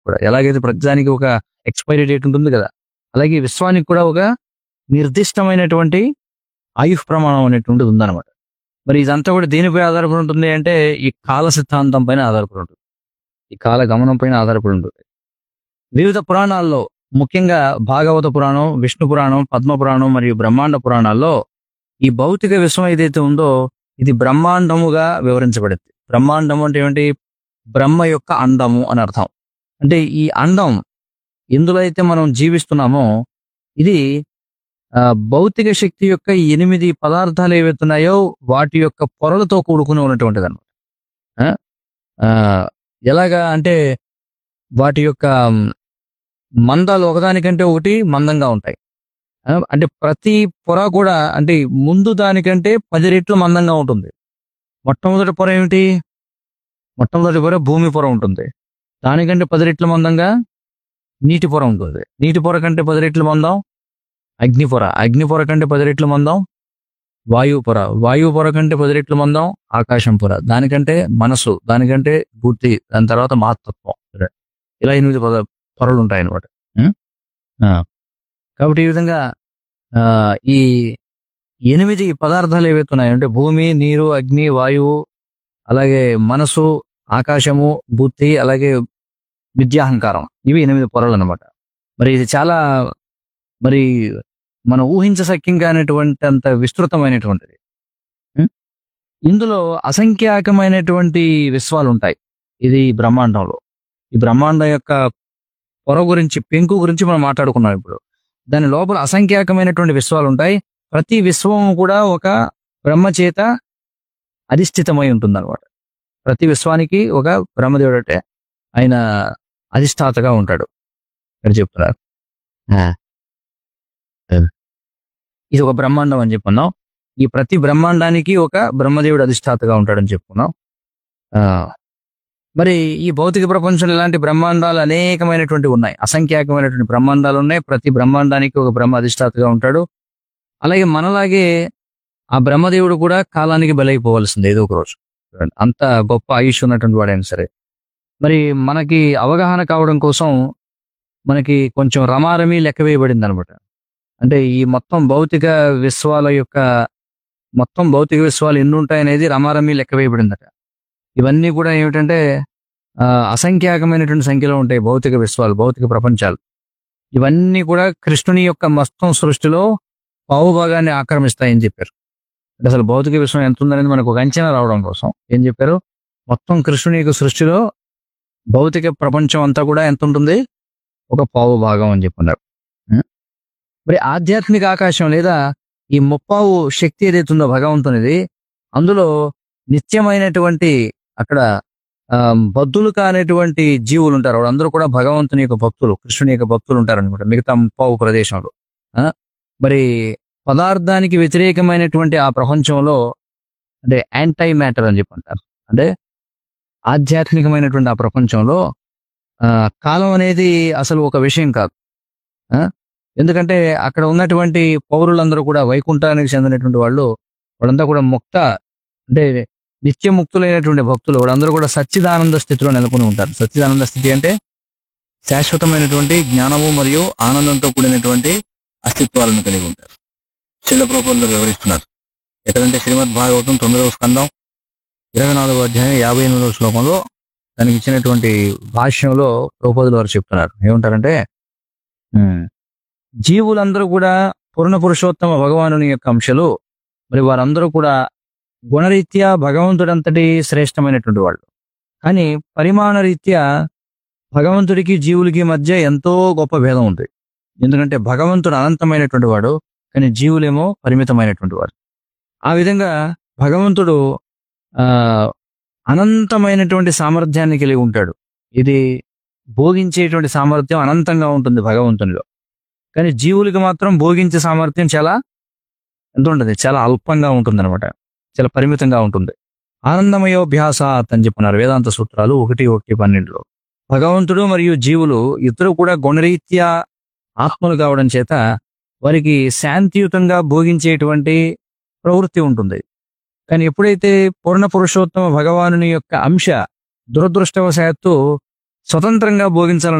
కూడా ఎలాగైతే ప్రతిదానికి ఒక ఎక్స్పైరీ డేట్ ఉంటుంది కదా అలాగే ఈ విశ్వానికి కూడా ఒక నిర్దిష్టమైనటువంటి ఆయుష్ ప్రమాణం అనేటువంటిది ఉందన్నమాట మరి ఇదంతా కూడా దేనిపై ఆధారపడి ఉంటుంది అంటే ఈ కాల సిద్ధాంతం పైన ఆధారపడి ఉంటుంది ఈ కాల గమనం పైన ఆధారపడి ఉంటుంది వివిధ పురాణాల్లో ముఖ్యంగా భాగవత పురాణం విష్ణు పురాణం పద్మ పురాణం మరియు బ్రహ్మాండ పురాణాల్లో ఈ భౌతిక విశ్వం ఏదైతే ఉందో ఇది బ్రహ్మాండముగా వివరించబడింది బ్రహ్మాండము అంటే ఏమిటి బ్రహ్మ యొక్క అండము అని అర్థం అంటే ఈ అండం ఎందులో అయితే మనం జీవిస్తున్నామో ఇది ఆ, భౌతిక శక్తి యొక్క ఎనిమిది పదార్థాలు ఏవైతున్నాయో వాటి యొక్క పొరలతో కూడుకుని ఉన్నటువంటిది అనమాట ఎలాగా అంటే వాటి యొక్క మ్, మందాలు ఒకదానికంటే ఒకటి మందంగా ఉంటాయి ఆ, అంటే ప్రతి పొర కూడా అంటే ముందు దానికంటే పది రెట్లు మందంగా ఉంటుంది మొట్టమొదటి పొర ఏమిటి మొట్టమొదటి పొర భూమి పొర ఉంటుంది దానికంటే పది రెట్ల మందంగా నీటి పొర ఉంటుంది నీటి పొర కంటే పది రెట్ల మందం అగ్ని పొర అగ్ని పొర కంటే పది రెట్ల మందం వాయువు పొర వాయువు పొర కంటే పది రెట్ల మందం ఆకాశం పొర దానికంటే మనసు దానికంటే బుద్ధి దాని తర్వాత మహత్తత్వం ఇలా ఎనిమిది పద పొరలు ఉంటాయి అనమాట కాబట్టి ఈ విధంగా ఆ, ఈ ఎనిమిది పదార్థాలు ఏవైతే ఉన్నాయో అంటే భూమి నీరు అగ్ని వాయువు అలాగే మనసు ఆకాశము బుద్ధి అలాగే విద్యాహంకారం ఇవి ఎనిమిది పొరలు అనమాట మరి ఇది చాలా మరి మనం ఊహించశక్యం కానటువంటి అంత విస్తృతమైనటువంటిది ఉం? ఇందులో అసంఖ్యాకమైనటువంటి విశ్వాలు ఉంటాయి ఇది బ్రహ్మాండంలో ఈ బ్రహ్మాండం యొక్క పొర గురించి పెంకు గురించి మనం మాట్లాడుకున్నాం ఇప్పుడు దాని లోపల అసంఖ్యాకమైనటువంటి విశ్వాలు ఉంటాయి ప్రతి విశ్వం కూడా ఒక బ్రహ్మ చేత అధిష్ఠితమై ఉంటుంది అనమాట ప్రతి విశ్వానికి ఒక బ్రహ్మదేవుడు అంటే ఆయన అధిష్టాతగా ఉంటాడు అని చెప్తున్నారు ఇది ఒక బ్రహ్మాండం అని చెప్పుకున్నాం ఈ ప్రతి బ్రహ్మాండానికి ఒక బ్రహ్మదేవుడు అధిష్టాతగా ఉంటాడని చెప్పుకున్నాం ఆ, మరి ఈ భౌతిక ప్రపంచంలో ఇలాంటి బ్రహ్మాండాలు అనేకమైనటువంటి ఉన్నాయి అసంఖ్యాకమైనటువంటి బ్రహ్మాండాలు ఉన్నాయి ప్రతి బ్రహ్మాండానికి ఒక బ్రహ్మ అధిష్టాతగా ఉంటాడు అలాగే మనలాగే ఆ బ్రహ్మదేవుడు కూడా కాలానికి బలైపోవాల్సింది ఏదో ఒక రోజు అంత గొప్ప ఆయుష్ ఉన్నటువంటి వాడైనా సరే మరి మనకి అవగాహన కావడం కోసం మనకి కొంచెం రమారమి లెక్క వేయబడింది అనమాట అంటే ఈ మొత్తం భౌతిక విశ్వాల యొక్క మొత్తం భౌతిక విశ్వాలు ఎన్ని ఉంటాయనేది రమారమి లెక్క వేయబడిందట ఇవన్నీ కూడా ఏమిటంటే ఆ, అసంఖ్యాకమైనటువంటి సంఖ్యలో ఉంటాయి భౌతిక విశ్వాలు భౌతిక ప్రపంచాలు ఇవన్నీ కూడా కృష్ణుని యొక్క మొత్తం సృష్టిలో పావు భాగాన్ని ఆక్రమిస్తాయని చెప్పారు అంటే అసలు భౌతిక విశ్వం ఎంత ఉందనేది మనకు ఒక అంచనా రావడం కోసం ఏం చెప్పారు మొత్తం కృష్ణుని యొక్క సృష్టిలో భౌతిక ప్రపంచం అంతా కూడా ఎంత ఉంటుంది ఒక పావు భాగం అని చెప్పున్నారు ఉం? మరి ఆధ్యాత్మిక ఆకాశం లేదా ఈ ముప్పావు శక్తి ఏదైతే ఉందో భగవంతునిది అందులో నిత్యమైనటువంటి అక్కడ ఆ, బద్ధులు కానటువంటి జీవులు ఉంటారు వాళ్ళందరూ కూడా భగవంతుని యొక్క భక్తులు కృష్ణుని యొక్క భక్తులు ఉంటారు అనమాట మిగతా ముప్పావు ప్రదేశంలో ఆ? మరి పదార్థానికి వ్యతిరేకమైనటువంటి ఆ ప్రపంచంలో అంటే యాంటై మ్యాటర్ అని చెప్పి అంటారు అంటే ఆధ్యాత్మికమైనటువంటి ఆ ప్రపంచంలో ఆ, కాలం అనేది అసలు ఒక విషయం కాదు ఆ? ఎందుకంటే అక్కడ ఉన్నటువంటి పౌరులందరూ కూడా వైకుంఠానికి చెందినటువంటి వాళ్ళు వాళ్ళంతా కూడా ముక్త అంటే నిత్య ముక్తులైనటువంటి భక్తులు వాళ్ళందరూ కూడా సచ్చిదానంద స్థితిలో నెలకొని ఉంటారు సచ్చిదానంద స్థితి అంటే శాశ్వతమైనటువంటి జ్ఞానము మరియు ఆనందంతో కూడినటువంటి అస్తిత్వాలను కలిగి ఉంటారు శిల ప్రభుత్వంలో వివరిస్తున్నారు ఎక్కడంటే శ్రీమద్ భాగవతం తొమ్మిదవ స్కందం ఇరవై నాలుగో అధ్యాయం యాభై ఎనిమిదవ శ్లోకంలో దానికి ఇచ్చినటువంటి భాష్యంలో ప్రభుపదులు వారు చెప్తున్నారు ఏమంటారంటే ఉమ్, జీవులందరూ కూడా పూర్ణ పురుషోత్తమ భగవానుని యొక్క అంశలు మరి వారందరూ కూడా గుణరీత్యా భగవంతుడంతటి శ్రేష్టమైనటువంటి వాళ్ళు కానీ పరిమాణ రీత్యా భగవంతుడికి జీవులకి మధ్య ఎంతో గొప్ప భేదం ఉంది ఎందుకంటే భగవంతుడు అనంతమైనటువంటి వాడు కానీ జీవులేమో పరిమితమైనటువంటి వాడు ఆ విధంగా భగవంతుడు ఆ అనంతమైనటువంటి సామర్థ్యాన్ని కలిగి ఉంటాడు ఇది భోగించేటువంటి సామర్థ్యం అనంతంగా ఉంటుంది భగవంతునిలో కానీ జీవులకి మాత్రం భోగించే సామర్థ్యం చాలా ఎంత ఉంటుంది చాలా అల్పంగా ఉంటుంది అనమాట చాలా పరిమితంగా ఉంటుంది ఆనందమయోభ్యాసాత్ అని చెప్పినారు వేదాంత సూత్రాలు ఒకటి ఒకటి పన్నెండులో భగవంతుడు మరియు జీవులు ఇద్దరు కూడా గుణరీత్యా ఆత్మలు కావడం చేత వారికి శాంతియుతంగా భోగించేటువంటి ప్రవృత్తి ఉంటుంది కానీ ఎప్పుడైతే పూర్ణ పురుషోత్తమ భగవానుని యొక్క అంశ దురదృష్టవశాత్తు స్వతంత్రంగా భోగించాలని